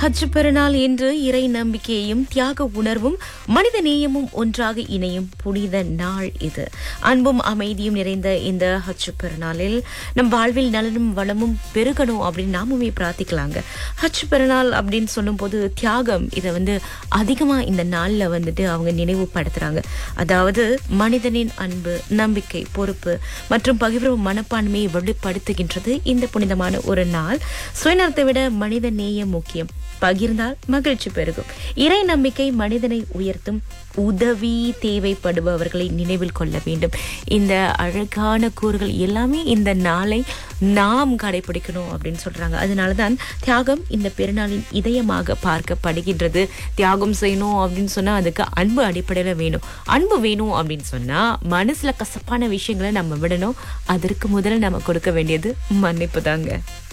ஹஜ் பெருநாள் என்று இறை நம்பிக்கையையும் தியாக உணர்வும் மனித நேயமும் ஒன்றாக இணையும் புனித நாள் இது அன்பும் அமைதியும் நிறைந்த இந்த ஹஜ் பெருநாளில் நம் வாழ்வில் நலனும் வளமும் பெருகணும் அப்படின்னு நாமுமே பிரார்த்திக்கலாங்க ஹஜ் பெருநாள் அப்படின்னு சொல்லும்போது தியாகம் இதை வந்து அதிகமா இந்த நாள்ல வந்துட்டு அவங்க நினைவுபடுத்துறாங்க அதாவது மனிதனின் அன்பு நம்பிக்கை பொறுப்பு மற்றும் பகிர்வு மனப்பான்மையை வெளிப்படுத்துகின்றது இந்த புனிதமான ஒரு நாள் சுயநலத்தை விட மனித நேயம் முக்கியம் பகிர்ந்தால் மகிழ்ச்சி பெருகும் இறை நம்பிக்கை மனிதனை உயர்த்தும் உதவி தேவைப்படுபவர்களை நினைவில் கொள்ள வேண்டும் இந்த அழகான கூறுகள் எல்லாமே இந்த நாளை நாம் கடைபிடிக்கணும் அப்படின்னு சொல்றாங்க அதனாலதான் தியாகம் இந்த பெருநாளின் இதயமாக பார்க்கப்படுகின்றது தியாகம் செய்யணும் அப்படின்னு சொன்னா அதுக்கு அன்பு அடிப்படையில வேணும் அன்பு வேணும் அப்படின்னு சொன்னா மனசுல கசப்பான விஷயங்களை நம்ம விடணும் அதற்கு முதல்ல நம்ம கொடுக்க வேண்டியது மன்னிப்பு தாங்க